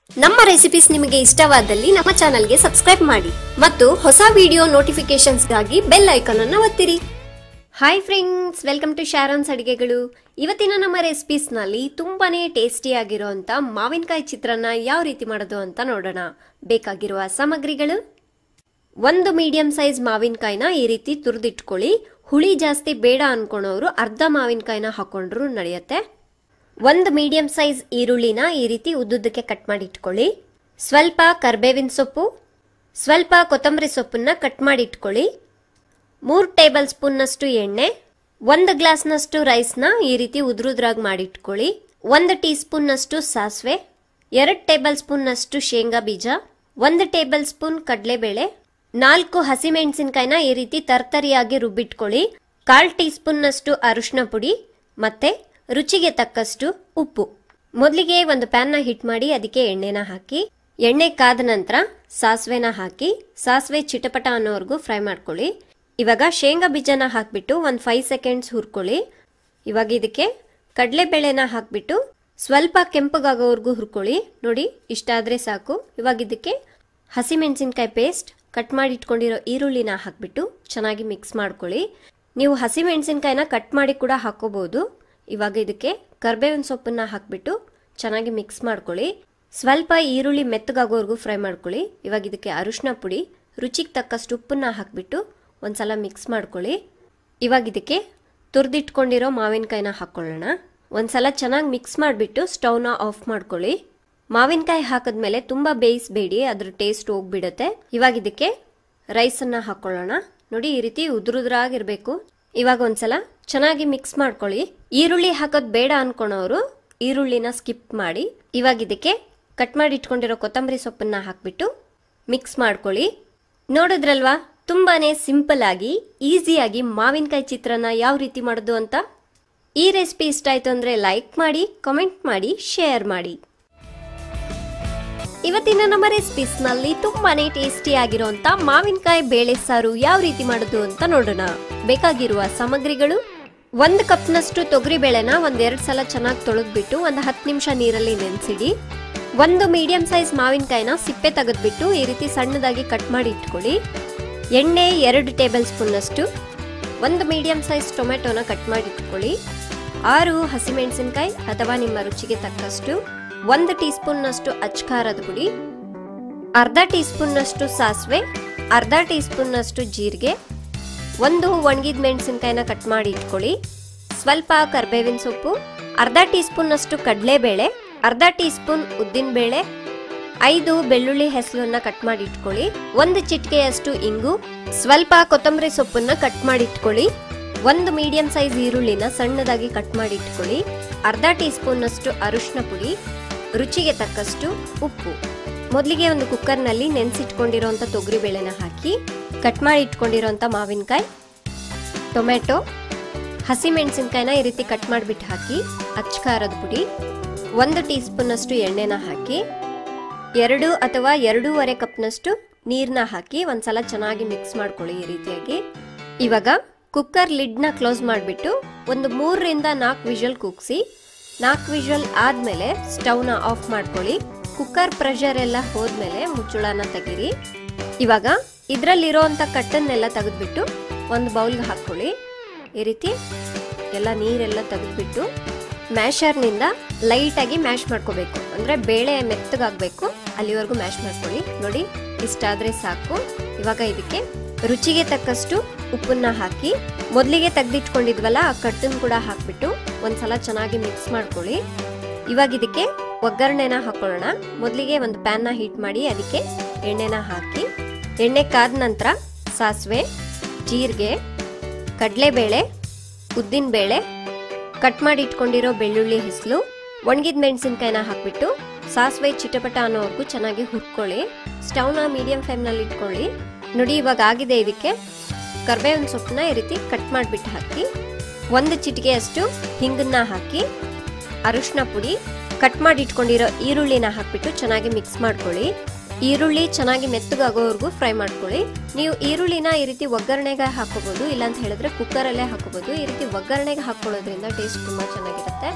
ನಮ್ಮ ರೆಸಿಪೀಸ್ ನಿಮಗೆ ಇಷ್ಟವಾದಲ್ಲಿ ನಮ್ಮ ಚಾನಲ್ಗೆ ಸಬ್ಸ್ಕ್ರೈಬ್ ಮಾಡಿ ಮತ್ತು ಹೊಸ ವಿಡಿಯೋ ನೋಟಿಫಿಕೇಶನ್ಸ್ಗಾಗಿ ಬೆಲ್ ಐಕಾನ್ ಅನ್ನು ಒತ್ತಿರಿ hi friends welcome to Sharon's ಅಡಿಗೆಗಳು ಇವತ್ತಿನ ನಮ್ಮ ರೆಸಿಪೀಸ್ನಲ್ಲಿ ತುಂಬಾನೇ ಟೇಸ್ಟಿಯಾಗಿರುವಂತ ಮಾವಿನಕಾಯಿ ಚಿತ್ರಾನ್ನ ಯಾವ ರೀತಿ ಮಾಡೋದು ಅಂತ ನೋಡೋಣ ಬೇಕಾಗಿರುವ ಸಾಮಗ್ರಿಗಳು ಒಂದು ಮೀಡಿಯಂ ಸೈಜ್ ಮಾವಿನಕಾಯಿನ ಈ ರೀತಿ ತುರಿದಿಟ್ಕೊಳ್ಳಿ ಹುಳಿ ಜಾಸ್ತಿ ಬೇಡ ಅನ್ಕೊಳೋರು ಅರ್ಧ ಮಾವಿನಕಾಯಿನ ಹಾಕೊಂಡ್ರು ನಡೆಯುತ್ತೆ ಒಂದು ಮೀಡಿಯಂ ಸೈಜ್ ಈರುಳ್ಳಿನ ಈ ರೀತಿ ಉದ್ದುದ್ದಕ್ಕೆ ಕಟ್ ಮಾಡಿ ಇಟ್ಕೊಳ್ಳಿ ಸ್ವಲ್ಪ ಕರ್ಬೇವಿನ ಸೊಪ್ಪು ಸ್ವಲ್ಪ ಕೊತ್ತಂಬರಿ ಸೊಪ್ಪನ್ನ ಕಟ್ ಮಾಡಿ ಇಟ್ಕೊಳ್ಳಿ ಮೂರು ಟೇಬಲ್ ಸ್ಪೂನ್ನಷ್ಟು ಎಣ್ಣೆ ಒಂದು ಗ್ಲಾಸ್ನಷ್ಟು ರೈಸ್ನ ಈ ರೀತಿ ಉದ್ರುದ್ರಾಗಿ ಮಾಡಿಟ್ಕೊಳ್ಳಿ ಒಂದು ಟೀ ಸ್ಪೂನ್ನಷ್ಟು ಸಾಸಿವೆ ಎರಡು ಟೇಬಲ್ ಸ್ಪೂನ್ನಷ್ಟು ಶೇಂಗಾ ಬೀಜ ಒಂದು ಟೇಬಲ್ ಸ್ಪೂನ್ ಕಡಲೆಬೇಳೆ ನಾಲ್ಕು ಹಸಿಮೆಣಸಿನಕಾಯಿನ ಈ ರೀತಿ ತರ್ತರಿಯಾಗಿ ರುಬ್ಬಿಟ್ಕೊಳ್ಳಿ ಕಾಲ್ ಟೀ ಸ್ಪೂನ್ನಷ್ಟು ಅರಿಶಿನ ಪುಡಿ ಮತ್ತೆ ರುಚಿಗೆ ತಕ್ಕಷ್ಟು ಉಪ್ಪು ಮೊದಲಿಗೆ ಒಂದು ಪ್ಯಾನ್ನ ಹಿಟ್ ಮಾಡಿ ಅದಕ್ಕೆ ಎಣ್ಣೆನ ಹಾಕಿ ಎಣ್ಣೆ ಕಾದ ನಂತರ ಸಾಸಿವೆನ ಹಾಕಿ ಸಾಸಿವೆ ಚಿಟಪಟ ಅನ್ನೋವರೆಗೂ ಫ್ರೈ ಮಾಡ್ಕೊಳ್ಳಿ ಇವಾಗ ಶೇಂಗಾ ಬೀಜನ ಹಾಕ್ಬಿಟ್ಟು ಒಂದು ಫೈವ್ ಸೆಕೆಂಡ್ಸ್ ಹುರ್ಕೊಳ್ಳಿ ಇವಾಗ ಇದಕ್ಕೆ ಕಡಲೆಬೇಳೆನ ಹಾಕ್ಬಿಟ್ಟು ಸ್ವಲ್ಪ ಕೆಂಪಗಾಗೋವರೆಗೂ ಹುರ್ಕೊಳ್ಳಿ ನೋಡಿ ಇಷ್ಟಾದರೆ ಸಾಕು ಇವಾಗ ಇದಕ್ಕೆ ಹಸಿಮೆಣಸಿನ್ಕಾಯಿ ಪೇಸ್ಟ್ ಕಟ್ ಮಾಡಿ ಇಟ್ಕೊಂಡಿರೋ ಈರುಳ್ಳಿನ ಹಾಕ್ಬಿಟ್ಟು ಚೆನ್ನಾಗಿ ಮಿಕ್ಸ್ ಮಾಡ್ಕೊಳ್ಳಿ ನೀವು ಹಸಿಮೆಣಸಿನ್ಕಾಯಿನ ಕಟ್ ಮಾಡಿ ಕೂಡ ಹಾಕೋಬಹುದು ಇವಾಗ ಇದಕ್ಕೆ ಕರ್ಬೇವಿನ ಸೊಪ್ಪನ್ನ ಹಾಕ್ಬಿಟ್ಟು ಚೆನ್ನಾಗಿ ಮಿಕ್ಸ್ ಮಾಡ್ಕೊಳ್ಳಿ ಸ್ವಲ್ಪ ಈರುಳ್ಳಿ ಮೆತ್ತಗಾಗೋವರೆಗೂ ಫ್ರೈ ಮಾಡ್ಕೊಳ್ಳಿ ಇವಾಗ ಇದಕ್ಕೆ ಅರಿಶಿನ ಪುಡಿ ರುಚಿಗೆ ತಕ್ಕಷ್ಟು ಉಪ್ಪನ್ನ ಹಾಕ್ಬಿಟ್ಟು ಒಂದ್ಸಲ ಮಿಕ್ಸ್ ಮಾಡ್ಕೊಳ್ಳಿ ಇವಾಗ ಇದಕ್ಕೆ ತುರಿದಿಟ್ಕೊಂಡಿರೋ ಮಾವಿನಕಾಯಿನ ಹಾಕ್ಕೊಳ್ಳೋಣ ಒಂದ್ಸಲ ಚೆನ್ನಾಗಿ ಮಿಕ್ಸ್ ಮಾಡಿಬಿಟ್ಟು ಸ್ಟವ್ನ ಆಫ್ ಮಾಡ್ಕೊಳ್ಳಿ ಮಾವಿನಕಾಯಿ ಹಾಕಿದ್ಮೇಲೆ ತುಂಬ ಬೇಯಿಸಬೇಡಿ ಅದ್ರ ಟೇಸ್ಟ್ ಹೋಗ್ಬಿಡುತ್ತೆ ಇವಾಗ ಇದಕ್ಕೆ ರೈಸನ್ನು ಹಾಕ್ಕೊಳ್ಳೋಣ ನೋಡಿ ಈ ರೀತಿ ಉದುರುದ್ರಾಗಿರ್ಬೇಕು ಇವಾಗ ಒಂದ್ಸಲ ಚೆನ್ನಾಗಿ ಮಿಕ್ಸ್ ಮಾಡ್ಕೊಳ್ಳಿ ಈರುಳ್ಳಿ ಹಾಕೋದು ಬೇಡ ಅನ್ಕೊಳೋರು ಈರುಳ್ಳಿನ ಸ್ಕಿಪ್ ಮಾಡಿ ಇವಾಗ ಇದಕ್ಕೆ ಕಟ್ ಮಾಡಿ ಇಟ್ಕೊಂಡಿರೋ ಕೊತ್ತಂಬರಿ ಸೊಪ್ಪನ್ನ ಹಾಕ್ಬಿಟ್ಟು ಮಿಕ್ಸ್ ಮಾಡ್ಕೊಳ್ಳಿ ನೋಡಿದ್ರಲ್ವಾ ತುಂಬಾನೇ ಸಿಂಪಲ್ ಆಗಿ ಈಸಿಯಾಗಿ ಮಾವಿನಕಾಯಿ ಚಿತ್ರಾನ್ನ ಯಾವ ರೀತಿ ಮಾಡೋದು ಅಂತ ಈ ರೆಸಿಪಿ ಇಷ್ಟ ಆಯ್ತು ಅಂದ್ರೆ ಲೈಕ್ ಮಾಡಿ ಕಮೆಂಟ್ ಮಾಡಿ ಶೇರ್ ಮಾಡಿ ಇವತ್ತಿನ ನಮ್ಮ ರೆಸಿಪೀಸ್ ನಲ್ಲಿ ತುಂಬಾನೇ ಟೇಸ್ಟಿ ಆಗಿರುವಂತ ಮಾವಿನಕಾಯಿ ಬೇಳೆ ಸಾರು ಯಾವ ರೀತಿ ಮಾಡೋದು ಅಂತ ನೋಡೋಣ ಬೇಕಾಗಿರುವ ಸಾಮಗ್ರಿಗಳು ಒಂದು ಕಪ್ನಷ್ಟು ತೊಗರಿ ಬೇಳೆನ ಒಂದ್ ಎರಡ್ ಸಲ ಚೆನ್ನಾಗಿ ತೊಳೆದ್ಬಿಟ್ಟು ಒಂದು ಹತ್ತು ನಿಮಿಷ ನೀರಲ್ಲಿ ನೆನೆಸಿಡಿ ಒಂದು ಮೀಡಿಯಂ ಸೈಜ್ ಮಾವಿನಕಾಯಿನ ಸಿಪ್ಪೆ ತೆಗೆದ್ಬಿಟ್ಟು ಈ ರೀತಿ ಸಣ್ಣದಾಗಿ ಕಟ್ ಮಾಡಿ ಇಟ್ಕೊಳ್ಳಿ ಎಣ್ಣೆ ಎರಡು ಟೇಬಲ್ ಸ್ಪೂನ್ನಷ್ಟು ಒಂದು ಮೀಡಿಯಂ ಸೈಜ್ ಟೊಮೆಟೊನ ಕಟ್ ಮಾಡಿ ಇಟ್ಕೊಳ್ಳಿ ಆರು ಹಸಿಮೆಣಸಿನಕಾಯಿ ಅಥವಾ ನಿಮ್ಮ ರುಚಿಗೆ ತಕ್ಕಷ್ಟು ಒಂದು ಟೀ ಸ್ಪೂನ್ನಷ್ಟು ಅಚ್ಕಾರದ ಪುಡಿ ಅರ್ಧ ಟೀ ಸ್ಪೂನ್ನಷ್ಟು ಸಾಸಿವೆ ಅರ್ಧ ಟೀ ಸ್ಪೂನ್ನಷ್ಟು ಜೀರಿಗೆ ಒಂದು ಒಣಗಿದ ಮೆಣಸಿನಕಾಯಿನ ಕಟ್ ಮಾಡಿ ಇಟ್ಕೊಳ್ಳಿ ಸ್ವಲ್ಪ ಕರ್ಬೇವಿನ ಸೊಪ್ಪು ಅರ್ಧ ಟೀ ಸ್ಪೂನ್ನಷ್ಟು ಕಡಲೆಬೇಳೆ ಅರ್ಧ ಟೀ ಸ್ಪೂನ್ ಉದ್ದಿನಬೇಳೆ ಐದು ಬೆಳ್ಳುಳ್ಳಿ ಹೆಸರನ್ನ ಕಟ್ ಮಾಡಿ ಇಟ್ಕೊಳ್ಳಿ ಒಂದು ಚಿಟಿಕೆಯಷ್ಟು ಇಂಗು ಸ್ವಲ್ಪ ಕೊತ್ತಂಬರಿ ಸೊಪ್ಪನ್ನ ಕಟ್ ಮಾಡಿ ಇಟ್ಕೊಳ್ಳಿ ಒಂದು ಮೀಡಿಯಂ ಸೈಜ್ ಈರುಳ್ಳಿನ ಸಣ್ಣದಾಗಿ ಕಟ್ ಮಾಡಿ ಇಟ್ಕೊಳ್ಳಿ ಅರ್ಧ ಟೀ ಸ್ಪೂನ್ನಷ್ಟು ಅರಿಶಿನ ಪುಡಿ ರುಚಿಗೆ ತಕ್ಕಷ್ಟು ಉಪ್ಪು ಮೊದಲಿಗೆ ಒಂದು ಕುಕ್ಕರ್ನಲ್ಲಿ ನೆನೆಸಿಟ್ಕೊಂಡಿರೋಂಥ ತೊಗರಿಬೇಳೆನ ಹಾಕಿ ಕಟ್ ಮಾಡಿ ಇಟ್ಕೊಂಡಿರೋಂಥ ಮಾವಿನಕಾಯಿ ಟೊಮೆಟೊ ಹಸಿಮೆಣಸಿನ್ಕಾಯಿನ ಈ ರೀತಿ ಕಟ್ ಮಾಡಿಬಿಟ್ಟು ಹಾಕಿ ಅಚ್ಕಾರದ ಪುಡಿ ಒಂದು ಟೀ ಸ್ಪೂನ್ನಷ್ಟು ಎಣ್ಣೆನ ಹಾಕಿ ಎರಡು ಅಥವಾ ಎರಡೂವರೆ ಕಪ್ನಷ್ಟು ನೀರನ್ನ ಹಾಕಿ ಒಂದ್ಸಲ ಚೆನ್ನಾಗಿ ಮಿಕ್ಸ್ ಮಾಡ್ಕೊಳ್ಳಿ ಈ ರೀತಿಯಾಗಿ ಇವಾಗ ಕುಕ್ಕರ್ ಲಿಡ್ನ ಕ್ಲೋಸ್ ಮಾಡಿಬಿಟ್ಟು ಒಂದು ಮೂರರಿಂದ ನಾಲ್ಕು ವಿಷಲ್ ಕೂಗಿಸಿ ನಾಲ್ಕು ವಿಷಲ್ ಆದಮೇಲೆ ಸ್ಟವ್ನ ಆಫ್ ಮಾಡ್ಕೊಳ್ಳಿ ಕುಕ್ಕರ್ ಪ್ರೆಷರ್ ಎಲ್ಲ ಹೋದ್ಮೇಲೆ ಮುಚ್ಚುಳನ ತೆಗೀರಿ ಇವಾಗ ಇದರಲ್ಲಿರೋವಂಥ ಕಟ್ಟನ್ನೆಲ್ಲ ತೆಗೆದ್ಬಿಟ್ಟು ಒಂದು ಬೌಲ್ಗೆ ಹಾಕ್ಕೊಳ್ಳಿ ಈ ರೀತಿ ಎಲ್ಲ ನೀರೆಲ್ಲ ತೆಗೆದ್ಬಿಟ್ಟು ಮ್ಯಾಶರ್ನಿಂದ ಲೈಟಾಗಿ ಮ್ಯಾಶ್ ಮಾಡ್ಕೋಬೇಕು ಅಂದರೆ ಬೇಳೆ ಮೆತ್ತಗಾಗಬೇಕು ಅಲ್ಲಿವರೆಗೂ ಮ್ಯಾಶ್ ಮಾಡ್ಕೊಳ್ಳಿ ನೋಡಿ ಇಷ್ಟಾದರೆ ಸಾಕು ಇವಾಗ ಇದಕ್ಕೆ ರುಚಿಗೆ ತಕ್ಕಷ್ಟು ಉಪ್ಪನ್ನ ಹಾಕಿ ಮೊದಲಿಗೆ ತೆಗೆದಿಟ್ಕೊಂಡಿದ್ವಲ್ಲ ಆ ಕಟ್ಟನ್ನು ಕೂಡ ಹಾಕ್ಬಿಟ್ಟು ಒಂದ್ಸಲ ಚೆನ್ನಾಗಿ ಮಿಕ್ಸ್ ಮಾಡ್ಕೊಳ್ಳಿ ಇವಾಗ ಇದಕ್ಕೆ ಒಗ್ಗರಣೆನ ಹಾಕೊಳ್ಳೋಣ ಮೊದಲಿಗೆ ಒಂದು ಪ್ಯಾನ್ನ ಹೀಟ್ ಮಾಡಿ ಅದಕ್ಕೆ ಎಣ್ಣೆನ ಹಾಕಿ ಎಣ್ಣೆ ಕಾದ ನಂತರ ಸಾಸಿವೆ ಜೀರಿಗೆ ಕಡಲೆಬೇಳೆ ಉದ್ದಿನಬೇಳೆ ಕಟ್ ಮಾಡಿ ಇಟ್ಕೊಂಡಿರೋ ಬೆಳ್ಳುಳ್ಳಿ ಹೆಸಲು ಒಣಗಿದ ಮೆಣಸಿನ್ಕಾಯಿನ ಹಾಕ್ಬಿಟ್ಟು ಸಾಸಿವೆ ಚಿಟಪಟ ಅನ್ನೋವರೆಗೂ ಚೆನ್ನಾಗಿ ಹುರ್ಕೊಳ್ಳಿ ಸ್ಟವ್ನ ಮೀಡಿಯಂ ಫ್ಲೇಮ್ನಲ್ಲಿ ಇಟ್ಕೊಳ್ಳಿ ನೋಡಿ ಇವಾಗ ಆಗಿದೆ ಇದಕ್ಕೆ ಕರ್ಬೇವಿನ ಸೊಪ್ಪನ್ನ ಈ ರೀತಿ ಕಟ್ ಮಾಡಿಬಿಟ್ಟು ಹಾಕಿ ಒಂದು ಚಿಟಿಕೆಯಷ್ಟು ಹಿಂಗನ್ನ ಹಾಕಿ ಅರಿಶಿನ ಪುಡಿ ಕಟ್ ಮಾಡಿ ಇಟ್ಕೊಂಡಿರೋ ಈರುಳ್ಳಿನ ಹಾಕ್ಬಿಟ್ಟು ಚೆನ್ನಾಗಿ ಮಿಕ್ಸ್ ಮಾಡ್ಕೊಳ್ಳಿ ಈರುಳ್ಳಿ ಚೆನ್ನಾಗಿ ಮೆತ್ತಗಾಗೋವರೆಗೂ ಫ್ರೈ ಮಾಡ್ಕೊಳ್ಳಿ ನೀವು ಈರುಳ್ಳಿನ ಈ ರೀತಿ ಒಗ್ಗರಣೆಗೆ ಹಾಕೋಬಹುದು ಇಲ್ಲ ಅಂತ ಹೇಳಿದ್ರೆ ಕುಕ್ಕರಲ್ಲೇ ಹಾಕೋಬಹುದು ಈ ರೀತಿ ಒಗ್ಗರಣೆಗೆ ಹಾಕೊಳ್ಳೋದ್ರಿಂದ ಟೇಸ್ಟ್ ತುಂಬಾ ಚೆನ್ನಾಗಿರುತ್ತೆ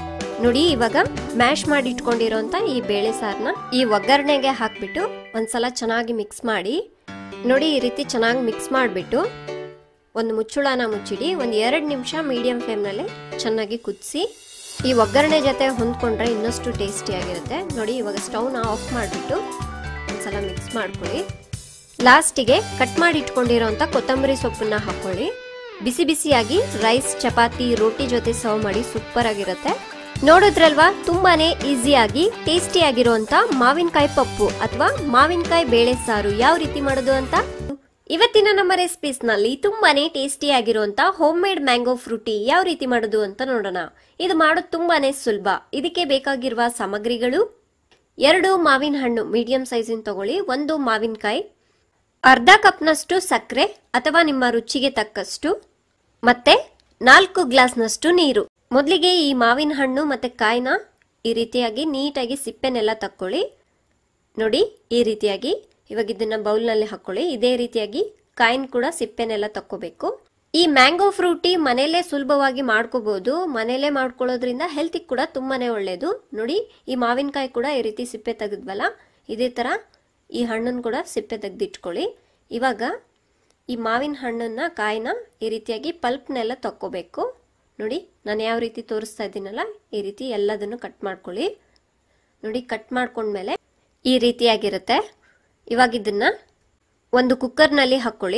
ನೋಡಿ ಇವಾಗ ಮ್ಯಾಶ್ ಮಾಡಿ ಇಟ್ಕೊಂಡಿರೋಂಥ ಈ ಬೇಳೆ ಸಾರನ್ನ ಈ ಒಗ್ಗರಣೆಗೆ ಹಾಕ್ಬಿಟ್ಟು ಒಂದ್ಸಲ ಚೆನ್ನಾಗಿ ಮಿಕ್ಸ್ ಮಾಡಿ ನೋಡಿ ಈ ರೀತಿ ಚೆನ್ನಾಗಿ ಮಿಕ್ಸ್ ಮಾಡಿಬಿಟ್ಟು ಒಂದು ಮುಚ್ಚುಳನ ಮುಚ್ಚಿಡಿ ಒಂದು ಎರಡು ನಿಮಿಷ ಮೀಡಿಯಂ ಫ್ಲೇಮ್ನಲ್ಲಿ ಚೆನ್ನಾಗಿ ಕುದಿಸಿ ಈ ಒಗ್ಗರಣೆ ಜೊತೆ ಹೊಂದ್ಕೊಂಡ್ರೆ ಇನ್ನಷ್ಟು ಟೇಸ್ಟಿಯಾಗಿರುತ್ತೆ ನೋಡಿ ಇವಾಗ ಸ್ಟವ್ನ ಆಫ್ ಮಾಡಿಬಿಟ್ಟು ಒಂದ್ಸಲ ಮಿಕ್ಸ್ ಮಾಡ್ಕೊಳ್ಳಿ ಲಾಸ್ಟಿಗೆ ಕಟ್ ಮಾಡಿ ಇಟ್ಕೊಂಡಿರೋಂಥ ಕೊತ್ತಂಬರಿ ಸೊಪ್ಪನ್ನ ಹಾಕೊಳ್ಳಿ ಬಿಸಿ ಬಿಸಿಯಾಗಿ ರೈಸ್ ಚಪಾತಿ ರೋಟಿ ಜೊತೆ ಸರ್ವ್ ಮಾಡಿ ಸೂಪರ್ ಆಗಿರುತ್ತೆ ನೋಡಿದ್ರಲ್ವಾ ತುಂಬಾನೇ ಈಸಿಯಾಗಿ ಟೇಸ್ಟಿ ಆಗಿರುವಂತ ಮಾವಿನಕಾಯಿ ಪಪ್ಪು ಅಥವಾ ಮಾವಿನಕಾಯಿ ಬೇಳೆ ಸಾರು ಯಾವ ರೀತಿ ಮಾಡೋದು ಅಂತ ಇವತ್ತಿನ ನಮ್ಮ ರೆಸಿಪೀಸ್ ನಲ್ಲಿ ತುಂಬಾನೇ ಟೇಸ್ಟಿ ಆಗಿರುವಂತ ಹೋಮ್ ಮೇಡ್ ಮ್ಯಾಂಗೋ ಫ್ರೂಟಿ ಯಾವ ರೀತಿ ಮಾಡೋದು ಅಂತ ನೋಡೋಣ ಇದು ಮಾಡೋದು ತುಂಬಾನೇ ಸುಲಭ ಇದಕ್ಕೆ ಬೇಕಾಗಿರುವ ಸಾಮಗ್ರಿಗಳು ಎರಡು ಮಾವಿನ ಹಣ್ಣು ಮೀಡಿಯಂ ಸೈಜಿನ ತಗೊಳ್ಳಿ ಒಂದು ಮಾವಿನಕಾಯಿ ಅರ್ಧ ಕಪ್ನಷ್ಟು ಸಕ್ಕರೆ ಅಥವಾ ನಿಮ್ಮ ರುಚಿಗೆ ತಕ್ಕಷ್ಟು ಮತ್ತೆ ನಾಲ್ಕು ಗ್ಲಾಸ್ನಷ್ಟು ನೀರು ಮೊದಲಿಗೆ ಈ ಮಾವಿನ ಹಣ್ಣು ಮತ್ತೆ ಕಾಯಿನ ಈ ರೀತಿಯಾಗಿ ನೀಟಾಗಿ ಸಿಪ್ಪೆನೆಲ್ಲ ತಕ್ಕೊಳ್ಳಿ ನೋಡಿ ಈ ರೀತಿಯಾಗಿ ಇವಾಗ ಇದನ್ನ ಬೌಲ್ನಲ್ಲಿ ಹಾಕೊಳ್ಳಿ ಇದೇ ರೀತಿಯಾಗಿ ಕಾಯಿನ್ ಕೂಡ ಸಿಪ್ಪೆನೆಲ್ಲ ತಕ್ಕೋಬೇಕು ಈ ಮ್ಯಾಂಗೋ ಫ್ರೂಟಿ ಮನೆಯಲ್ಲೇ ಸುಲಭವಾಗಿ ಮಾಡ್ಕೋಬಹುದು ಮನೆಯಲ್ಲೇ ಮಾಡ್ಕೊಳ್ಳೋದ್ರಿಂದ ಹೆಲ್ತಿಗೆ ಕೂಡ ತುಂಬಾನೇ ಒಳ್ಳೇದು ನೋಡಿ ಈ ಮಾವಿನಕಾಯಿ ಕೂಡ ಈ ರೀತಿ ಸಿಪ್ಪೆ ತೆಗೆದ್ವಲ್ಲ ಇದೇ ತರ ಈ ಹಣ್ಣನ್ನು ಕೂಡ ಸಿಪ್ಪೆ ತೆಗೆದಿಟ್ಕೊಳ್ಳಿ ಇವಾಗ ಈ ಮಾವಿನ ಹಣ್ಣನ್ನ ಕಾಯಿನ ಈ ರೀತಿಯಾಗಿ ಪಲ್ಪ್ನೆಲ್ಲ ತಕ್ಕೋಬೇಕು ನೋಡಿ ನಾನು ಯಾವ ರೀತಿ ತೋರಿಸ್ತಾ ಇದ್ದೀನಲ್ಲ ಈ ರೀತಿ ಎಲ್ಲದನ್ನು ಕಟ್ ಮಾಡ್ಕೊಳ್ಳಿ ನೋಡಿ ಕಟ್ ಮಾಡ್ಕೊಂಡ್ಮೇಲೆ ಈ ರೀತಿಯಾಗಿರುತ್ತೆ ಇವಾಗ ಇದನ್ನ ಒಂದು ಕುಕ್ಕರ್ನಲ್ಲಿ ಹಾಕ್ಕೊಳ್ಳಿ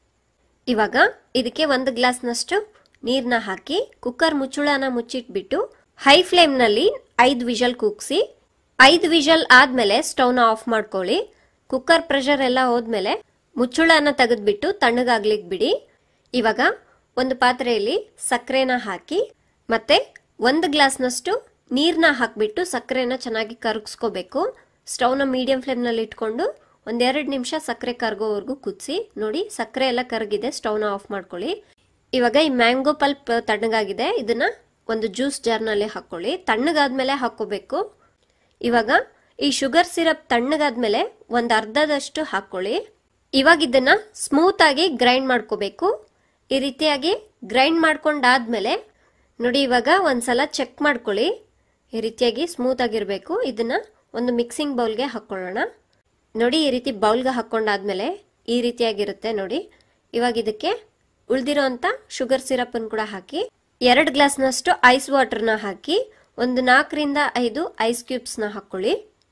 ಇವಾಗ ಇದಕ್ಕೆ ಒಂದು ಗ್ಲಾಸ್ನಷ್ಟು ನೀರನ್ನ ಹಾಕಿ ಕುಕ್ಕರ್ ಮುಚ್ಚುಳನ ಮುಚ್ಚಿಟ್ಬಿಟ್ಟು ಹೈ ಫ್ಲೇಮ್ನಲ್ಲಿ ಐದು ವಿಷಲ್ ಕೂಗ್ಸಿ ಐದು ವಿಷಲ್ ಆದ್ಮೇಲೆ ಸ್ಟವ್ನ ಆಫ್ ಮಾಡ್ಕೊಳ್ಳಿ ಕುಕ್ಕರ್ ಪ್ರೆಷರ್ ಎಲ್ಲ ಹೋದ್ಮೇಲೆ ಮುಚ್ಚುಳನ ತೆಗೆದ್ಬಿಟ್ಟು ತಣ್ಣಗಾಗ್ಲಿಕ್ಕೆ ಬಿಡಿ ಇವಾಗ ಒಂದು ಪಾತ್ರೆಯಲ್ಲಿ ಸಕ್ಕರೆನ ಹಾಕಿ ಮತ್ತೆ ಒಂದು ಗ್ಲಾಸ್ನಷ್ಟು ನೀರನ್ನ ಹಾಕ್ಬಿಟ್ಟು ಸಕ್ಕರೆನ ಚೆನ್ನಾಗಿ ಕರಗಿಸ್ಕೋಬೇಕು ಸ್ಟವ್ನ ಮೀಡಿಯಂ ಫ್ಲೇಮ್ನಲ್ಲಿ ಇಟ್ಕೊಂಡು ಒಂದೆರಡು ನಿಮಿಷ ಸಕ್ಕರೆ ಕರಗೋವರೆಗೂ ಕುದಿಸಿ ನೋಡಿ ಸಕ್ಕರೆ ಎಲ್ಲ ಕರಗಿದೆ ಸ್ಟವ್ನ ಆಫ್ ಮಾಡ್ಕೊಳ್ಳಿ ಇವಾಗ ಈ ಮ್ಯಾಂಗೋ ಪಲ್ಪ್ ತಣ್ಣಗಾಗಿದೆ ಇದನ್ನ ಒಂದು ಜ್ಯೂಸ್ ಜಾರ್ನಲ್ಲಿ ಹಾಕೊಳ್ಳಿ ತಣ್ಣಗಾದ್ಮೇಲೆ ಹಾಕೋಬೇಕು ಇವಾಗ ಈ ಶುಗರ್ ಸಿರಪ್ ತಣ್ಣಗಾದ್ಮೇಲೆ ಒಂದು ಅರ್ಧದಷ್ಟು ಹಾಕೊಳ್ಳಿ ಇವಾಗ ಇದನ್ನ ಸ್ಮೂತ್ ಆಗಿ ಗ್ರೈಂಡ್ ಮಾಡ್ಕೋಬೇಕು ಈ ರೀತಿಯಾಗಿ ಗ್ರೈಂಡ್ ಮಾಡ್ಕೊಂಡಾದ್ಮೇಲೆ ನೋಡಿ ಇವಾಗ ಒಂದ್ಸಲ ಚೆಕ್ ಮಾಡ್ಕೊಳ್ಳಿ ಈ ರೀತಿಯಾಗಿ ಸ್ಮೂತ್ ಆಗಿರಬೇಕು ಇದನ್ನ ಒಂದು ಮಿಕ್ಸಿಂಗ್ ಬೌಲ್ಗೆ ಹಾಕೊಳ್ಳೋಣ ನೋಡಿ ಈ ರೀತಿ ಬೌಲ್ಗೆ ಹಾಕೊಂಡಾದ್ಮೇಲೆ ಈ ರೀತಿಯಾಗಿರುತ್ತೆ ನೋಡಿ ಇವಾಗ ಇದಕ್ಕೆ ಉಳಿದಿರೋಂಥ ಶುಗರ್ ಸಿರಪನ್ನು ಕೂಡ ಹಾಕಿ ಎರಡು ಗ್ಲಾಸ್ನಷ್ಟು ಐಸ್ ವಾಟರ್ನ ಹಾಕಿ ಒಂದು ನಾಲ್ಕರಿಂದ ಐದು ಐಸ್ ಕ್ಯೂಬ್ಸ್ನ ಹಾಕೊಳ್ಳಿ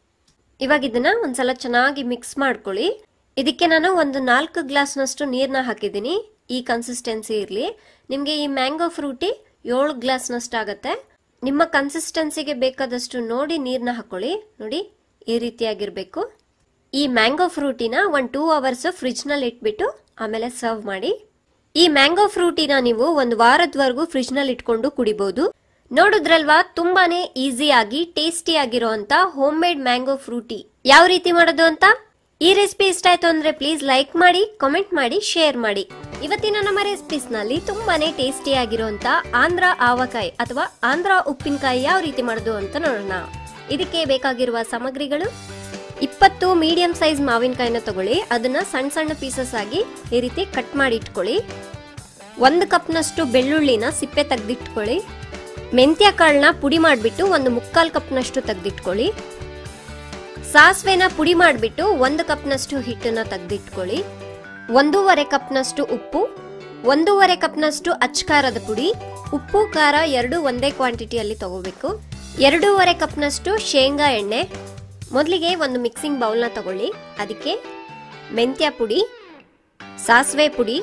ಇವಾಗ ಇದನ್ನ ಒಂದ್ಸಲ ಚೆನ್ನಾಗಿ ಮಿಕ್ಸ್ ಮಾಡ್ಕೊಳ್ಳಿ ಇದಕ್ಕೆ ನಾನು ಒಂದು ನಾಲ್ಕು ಗ್ಲಾಸ್ನಷ್ಟು ನೀರನ್ನ ಹಾಕಿದ್ದೀನಿ ಈ ಕನ್ಸಿಸ್ಟೆನ್ಸಿ ಇರಲಿ ನಿಮಗೆ ಈ ಮ್ಯಾಂಗೋ ಫ್ರೂಟಿ ಏಳು ಗ್ಲಾಸ್ನಷ್ಟು ಆಗುತ್ತೆ ನಿಮ್ಮ ಕನ್ಸಿಸ್ಟೆನ್ಸಿಗೆ ಬೇಕಾದಷ್ಟು ನೋಡಿ ನೀರನ್ನ ಹಾಕೊಳ್ಳಿ ನೋಡಿ ಈ ರೀತಿಯಾಗಿರಬೇಕು ಈ ಮ್ಯಾಂಗೋ ಫ್ರೂಟಿನ ಒಂದು ಟೂ ಅವರ್ಸ್ ಫ್ರಿಜ್ನಲ್ಲಿ ಇಟ್ಬಿಟ್ಟು ಆಮೇಲೆ ಸರ್ವ್ ಮಾಡಿ ಈ ಮ್ಯಾಂಗೋ ಫ್ರೂಟಿನ ನೀವು ಒಂದು ವಾರದವರೆಗೂ ಫ್ರಿಜ್ನಲ್ಲಿ ಇಟ್ಕೊಂಡು ಕುಡಿಬಹುದು ನೋಡಿದ್ರಲ್ವಾ ತುಂಬಾನೇ ಈಸಿಯಾಗಿ ಟೇಸ್ಟಿ ಆಗಿರೋಂತ ಹೋಮ್ ಮೇಡ್ ಮ್ಯಾಂಗೋ ಫ್ರೂಟಿ ಯಾವ ರೀತಿ ಮಾಡೋದು ಅಂತ ಈ ರೆಸಿಪಿ ಇಷ್ಟ ಆಯ್ತು ಅಂದ್ರೆ ಪ್ಲೀಸ್ ಲೈಕ್ ಮಾಡಿ ಕಾಮೆಂಟ್ ಮಾಡಿ ಶೇರ್ ಮಾಡಿ ಇವತ್ತಿನ ನಮ್ಮ ರೆಸಿಪೀಸ್ ನಲ್ಲಿ ತುಂಬಾನೇ ಟೇಸ್ಟಿ ಆಗಿರುವಂತ ಆಂಧ್ರ ಆವಕಾಯಿ ಅಥವಾ ಆಂಧ್ರ ಉಪ್ಪಿನಕಾಯಿ ಯಾವ ರೀತಿ ಮಾಡೋದು ಅಂತ ನೋಡೋಣ ಇದಕ್ಕೆ ಬೇಕಾಗಿರುವ ಸಾಮಗ್ರಿಗಳು ಇಪ್ಪತ್ತು ಮೀಡಿಯಂ ಸೈಜ್ ಮಾವಿನಕಾಯಿನ ತಗೊಳ್ಳಿ ಅದನ್ನ ಸಣ್ಣ ಸಣ್ಣ ಪೀಸಸ್ ಆಗಿ ಈ ರೀತಿ ಕಟ್ ಮಾಡಿ ಇಟ್ಕೊಳ್ಳಿ ಒಂದು ಕಪ್ನಷ್ಟು ಬೆಳ್ಳುಳ್ಳಿನ ಸಿಪ್ಪೆ ತೆಗೆದಿಟ್ಕೊಳ್ಳಿ ಮೆಂತ್ಯ ಕಾಳನ್ನ ಪುಡಿ ಮಾಡಿಬಿಟ್ಟು ಒಂದು ಮುಕ್ಕಾಲು ಕಪ್ನಷ್ಟು ತೆಗೆದಿಟ್ಕೊಳ್ಳಿ ಸಾಸಿವೆನ ಪುಡಿ ಮಾಡಿಬಿಟ್ಟು ಒಂದು ಕಪ್ನಷ್ಟು ಹಿಟ್ಟನ್ನ ತೆಗೆದಿಟ್ಕೊಳ್ಳಿ ಒಂದೂವರೆ ಕಪ್ನಷ್ಟು ಉಪ್ಪು ಒಂದೂವರೆ ಕಪ್ನಷ್ಟು ಅಚ್ಕಾರದ ಪುಡಿ ಉಪ್ಪು ಖಾರ ಎರಡು ಒಂದೇ ಕ್ವಾಂಟಿಟಿಯಲ್ಲಿ ತಗೋಬೇಕು ಎರಡೂವರೆ ಕಪ್ನಷ್ಟು ಶೇಂಗಾ ಎಣ್ಣೆ ಮೊದಲಿಗೆ ಒಂದು ಮಿಕ್ಸಿಂಗ್ ಬೌಲ್ನ ತಗೊಳ್ಳಿ ಅದಕ್ಕೆ ಮೆಂತ್ಯ ಪುಡಿ ಸಾಸಿವೆ ಪುಡಿ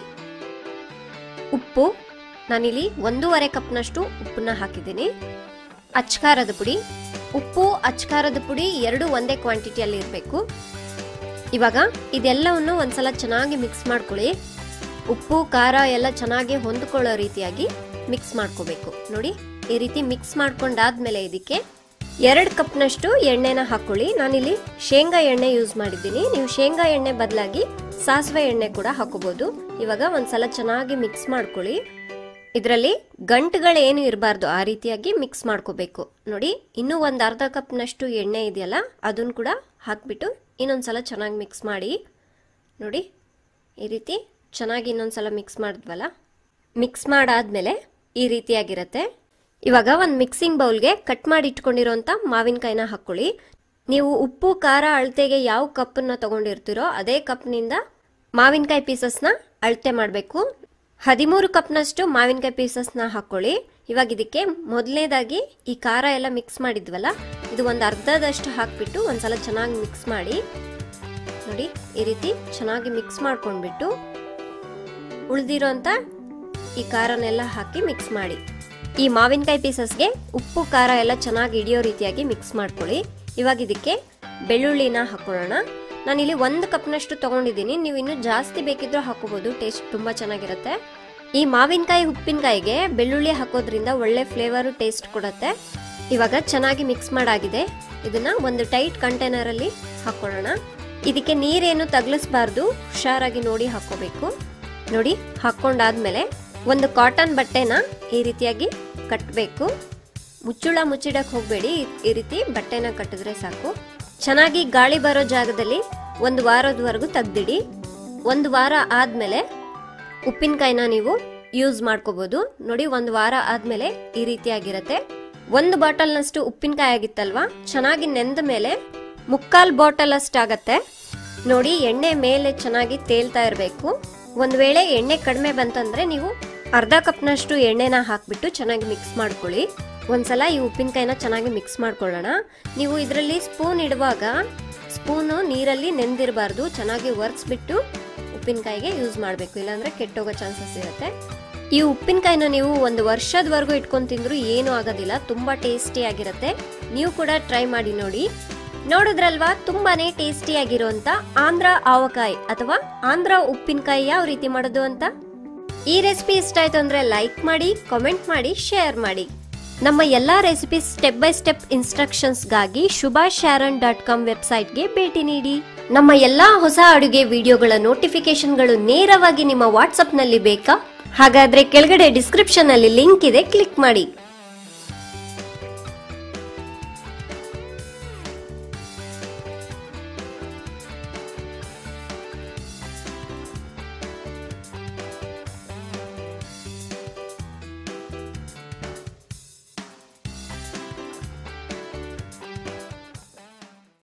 ಉಪ್ಪು ನಾನಿಲ್ಲಿ ಒಂದೂವರೆ ಕಪ್ನಷ್ಟು ಉಪ್ಪನ್ನ ಹಾಕಿದ್ದೀನಿ ಅಚ್ಕಾರದ ಪುಡಿ ಉಪ್ಪು ಅಚ್ಕಾರದ ಪುಡಿ ಎರಡು ಒಂದೇ ಕ್ವಾಂಟಿಟಿಯಲ್ಲಿ ಇರಬೇಕು ಇವಾಗ ಇದೆಲ್ಲವನ್ನು ಒಂದ್ಸಲ ಚೆನ್ನಾಗಿ ಮಿಕ್ಸ್ ಮಾಡ್ಕೊಳ್ಳಿ ಉಪ್ಪು ಖಾರ ಎಲ್ಲ ಚೆನ್ನಾಗಿ ಹೊಂದ್ಕೊಳ್ಳೋ ರೀತಿಯಾಗಿ ಮಿಕ್ಸ್ ಮಾಡ್ಕೋಬೇಕು ನೋಡಿ ಈ ರೀತಿ ಮಿಕ್ಸ್ ಮಾಡ್ಕೊಂಡಾದ್ಮೇಲೆ ಇದಕ್ಕೆ ಎರಡು ಕಪ್ನಷ್ಟು ಎಣ್ಣೆನ ಹಾಕೊಳ್ಳಿ ನಾನಿಲ್ಲಿ ಶೇಂಗಾ ಎಣ್ಣೆ ಯೂಸ್ ಮಾಡಿದ್ದೀನಿ ನೀವು ಶೇಂಗಾ ಎಣ್ಣೆ ಬದಲಾಗಿ ಸಾಸಿವೆ ಎಣ್ಣೆ ಕೂಡ ಹಾಕೋಬಹುದು ಇವಾಗ ಒಂದ್ಸಲ ಚೆನ್ನಾಗಿ ಮಿಕ್ಸ್ ಮಾಡ್ಕೊಳ್ಳಿ ಇದರಲ್ಲಿ ಗಂಟುಗಳೇನು ಇರಬಾರ್ದು ಆ ರೀತಿಯಾಗಿ ಮಿಕ್ಸ್ ಮಾಡ್ಕೋಬೇಕು ನೋಡಿ ಇನ್ನೂ ಒಂದು ಅರ್ಧ ಕಪ್ನಷ್ಟು ಎಣ್ಣೆ ಇದೆಯಲ್ಲ ಅದನ್ನು ಕೂಡ ಹಾಕ್ಬಿಟ್ಟು ಇನ್ನೊಂದ್ಸಲ ಚೆನ್ನಾಗಿ ಮಿಕ್ಸ್ ಮಾಡಿ ನೋಡಿ ಈ ರೀತಿ ಚೆನ್ನಾಗಿ ಇನ್ನೊಂದ್ಸಲ ಮಿಕ್ಸ್ ಮಾಡಿದ್ವಲ್ಲ ಮಿಕ್ಸ್ ಮಾಡಾದ್ಮೇಲೆ ಈ ರೀತಿಯಾಗಿರುತ್ತೆ ಇವಾಗ ಒಂದು ಮಿಕ್ಸಿಂಗ್ ಬೌಲ್ಗೆ ಕಟ್ ಮಾಡಿ ಇಟ್ಕೊಂಡಿರೋಂಥ ಮಾವಿನಕಾಯಿನ ಹಾಕ್ಕೊಳ್ಳಿ ನೀವು ಉಪ್ಪು ಖಾರ ಅಳತೆಗೆ ಯಾವ ಕಪ್ಪನ್ನ ತಗೊಂಡಿರ್ತೀರೋ ಅದೇ ಕಪ್ನಿಂದ ಮಾವಿನಕಾಯಿ ಪೀಸಸ್ನ ಅಳತೆ ಮಾಡಬೇಕು ಹದಿಮೂರು ಕಪ್ನಷ್ಟು ಮಾವಿನಕಾಯಿ ಪೀಸಸ್ನ ಹಾಕ್ಕೊಳ್ಳಿ ಇವಾಗ ಇದಕ್ಕೆ ಮೊದಲನೇದಾಗಿ ಈ ಖಾರ ಎಲ್ಲ ಮಿಕ್ಸ್ ಮಾಡಿದ್ವಲ್ಲ ಇದು ಒಂದು ಅರ್ಧದಷ್ಟು ಹಾಕ್ಬಿಟ್ಟು ಒಂದ್ಸಲ ಚೆನ್ನಾಗಿ ಮಿಕ್ಸ್ ಮಾಡಿ ನೋಡಿ ಈ ರೀತಿ ಚೆನ್ನಾಗಿ ಮಿಕ್ಸ್ ಮಾಡ್ಕೊಂಡ್ಬಿಟ್ಟು ಉಳಿದಿರೋಂಥ ಈ ಖಾರನೆಲ್ಲ ಹಾಕಿ ಮಿಕ್ಸ್ ಮಾಡಿ ಈ ಮಾವಿನಕಾಯಿ ಪೀಸಸ್ಗೆ ಉಪ್ಪು ಖಾರ ಎಲ್ಲ ಚೆನ್ನಾಗಿ ಹಿಡಿಯೋ ರೀತಿಯಾಗಿ ಮಿಕ್ಸ್ ಮಾಡ್ಕೊಳ್ಳಿ ಇವಾಗ ಇದಕ್ಕೆ ಬೆಳ್ಳುಳ್ಳಿನ ಹಾಕೊಳ್ಳೋಣ ನಾನಿಲ್ಲಿ ಒಂದು ಕಪ್ನಷ್ಟು ತೊಗೊಂಡಿದ್ದೀನಿ ನೀವು ಇನ್ನೂ ಜಾಸ್ತಿ ಬೇಕಿದ್ರೂ ಹಾಕೋಬೋದು ಟೇಸ್ಟ್ ತುಂಬ ಚೆನ್ನಾಗಿರುತ್ತೆ ಈ ಮಾವಿನಕಾಯಿ ಉಪ್ಪಿನಕಾಯಿಗೆ ಬೆಳ್ಳುಳ್ಳಿ ಹಾಕೋದ್ರಿಂದ ಒಳ್ಳೆ ಫ್ಲೇವರು ಟೇಸ್ಟ್ ಕೊಡುತ್ತೆ ಇವಾಗ ಚೆನ್ನಾಗಿ ಮಿಕ್ಸ್ ಮಾಡಾಗಿದೆ ಇದನ್ನ ಒಂದು ಟೈಟ್ ಕಂಟೈನರಲ್ಲಿ ಹಾಕೊಳ್ಳೋಣ ಇದಕ್ಕೆ ನೀರೇನು ತಗ್ಲಿಸ್ಬಾರ್ದು ಹುಷಾರಾಗಿ ನೋಡಿ ಹಾಕೋಬೇಕು ನೋಡಿ ಹಾಕೊಂಡಾದ್ಮೇಲೆ ಒಂದು ಕಾಟನ್ ಬಟ್ಟೆನ ಈ ರೀತಿಯಾಗಿ ಕಟ್ಟಬೇಕು ಮುಚ್ಚುಳ ಮುಚ್ಚಿಡಕ್ಕೆ ಹೋಗಬೇಡಿ ಈ ರೀತಿ ಬಟ್ಟೆನ ಕಟ್ಟಿದ್ರೆ ಸಾಕು ಚೆನ್ನಾಗಿ ಗಾಳಿ ಬರೋ ಜಾಗದಲ್ಲಿ ಒಂದು ವಾರದವರೆಗೂ ತೆಗ್ದಿಡಿ ಒಂದು ವಾರ ಆದಮೇಲೆ ಉಪ್ಪಿನಕಾಯಿನ ನೀವು ಯೂಸ್ ಮಾಡ್ಕೋಬಹುದು ನೋಡಿ ಒಂದು ವಾರ ಆದಮೇಲೆ ಈ ರೀತಿಯಾಗಿರುತ್ತೆ ಒಂದು ಬಾಟಲ್ನಷ್ಟು ಉಪ್ಪಿನಕಾಯಿ ಆಗಿತ್ತಲ್ವಾ ಚೆನ್ನಾಗಿ ನೆಂದ ಮೇಲೆ ಮುಕ್ಕಾಲ್ ಬಾಟಲ್ ಅಷ್ಟಾಗತ್ತೆ ನೋಡಿ ಎಣ್ಣೆ ಮೇಲೆ ಚೆನ್ನಾಗಿ ತೇಲ್ತಾ ಇರಬೇಕು ಒಂದು ವೇಳೆ ಎಣ್ಣೆ ಕಡಿಮೆ ಬಂತಂದ್ರೆ ನೀವು ಅರ್ಧ ಕಪ್ನಷ್ಟು ಎಣ್ಣೆನ ಹಾಕ್ಬಿಟ್ಟು ಚೆನ್ನಾಗಿ ಮಿಕ್ಸ್ ಮಾಡ್ಕೊಳ್ಳಿ ಒಂದ್ಸಲ ಈ ಉಪ್ಪಿನಕಾಯಿನ ಚೆನ್ನಾಗಿ ಮಿಕ್ಸ್ ಮಾಡ್ಕೊಳ್ಳೋಣ ನೀವು ಇದರಲ್ಲಿ ಸ್ಪೂನ್ ಇಡುವಾಗ ಸ್ಪೂನು ನೀರಲ್ಲಿ ನೆಂದಿರಬಾರ್ದು ಚೆನ್ನಾಗಿ ಒರೆಸ್ಬಿಟ್ಟು ಉಪ್ಪಿನಕಾಯಿಗೆ ಯೂಸ್ ಮಾಡಬೇಕು ಇಲ್ಲಾಂದ್ರೆ ಕೆಟ್ಟೋಗೋ ಚಾನ್ಸಸ್ ಇರುತ್ತೆ ಈ ಉಪ್ಪಿನಕಾಯಿನ ನೀವು ಒಂದು ವರ್ಷದವರೆಗೂ ಇಟ್ಕೊಂಡು ತಿಂದ್ರು ಏನೂ ಆಗೋದಿಲ್ಲ ತುಂಬಾ ಟೇಸ್ಟಿ ಆಗಿರುತ್ತೆ ನೀವು ಕೂಡ ಟ್ರೈ ಮಾಡಿ ನೋಡಿ ನೋಡಿದ್ರಲ್ವಾ ತುಂಬಾನೇ ಟೇಸ್ಟಿ ಆಗಿರುವಂತ ಆಂಧ್ರ ಆವಕಾಯಿ ಅಥವಾ ಆಂಧ್ರ ಉಪ್ಪಿನಕಾಯಿ ಯಾವ ರೀತಿ ಮಾಡೋದು ಅಂತ ಈ ರೆಸಿಪಿ ಇಷ್ಟ ಆಯ್ತು ಅಂದ್ರೆ ಲೈಕ್ ಮಾಡಿ ಕಾಮೆಂಟ್ ಮಾಡಿ ಶೇರ್ ಮಾಡಿ ನಮ್ಮ ಎಲ್ಲಾ ರೆಸಿಪೀಸ್ ಸ್ಟೆಪ್ ಬೈ ಸ್ಟೆಪ್ ಇನ್ಸ್ಟ್ರಕ್ಷನ್ಸ್ಗಾಗಿ ಶುಭಾ ಶಾರನ್ ಡಾಟ್ ಕಾಮ್ ವೆಬ್ಸೈಟ್ಗೆ ಭೇಟಿ ನೀಡಿ ನಮ್ಮ ಎಲ್ಲಾ ಹೊಸ ಅಡುಗೆ ವಿಡಿಯೋಗಳ ನೋಟಿಫಿಕೇಶನ್ಗಳು ನೇರವಾಗಿ ನಿಮ್ಮ ವಾಟ್ಸ್ಆಪ್ನಲ್ಲಿ ಬೇಕಾ ಹಾಗಾದ್ರೆ ಕೆಳಗಡೆ ಡಿಸ್ಕ್ರಿಪ್ಷನ್ ಅಲ್ಲಿ ಲಿಂಕ್ ಇದೆ ಕ್ಲಿಕ್ ಮಾಡಿ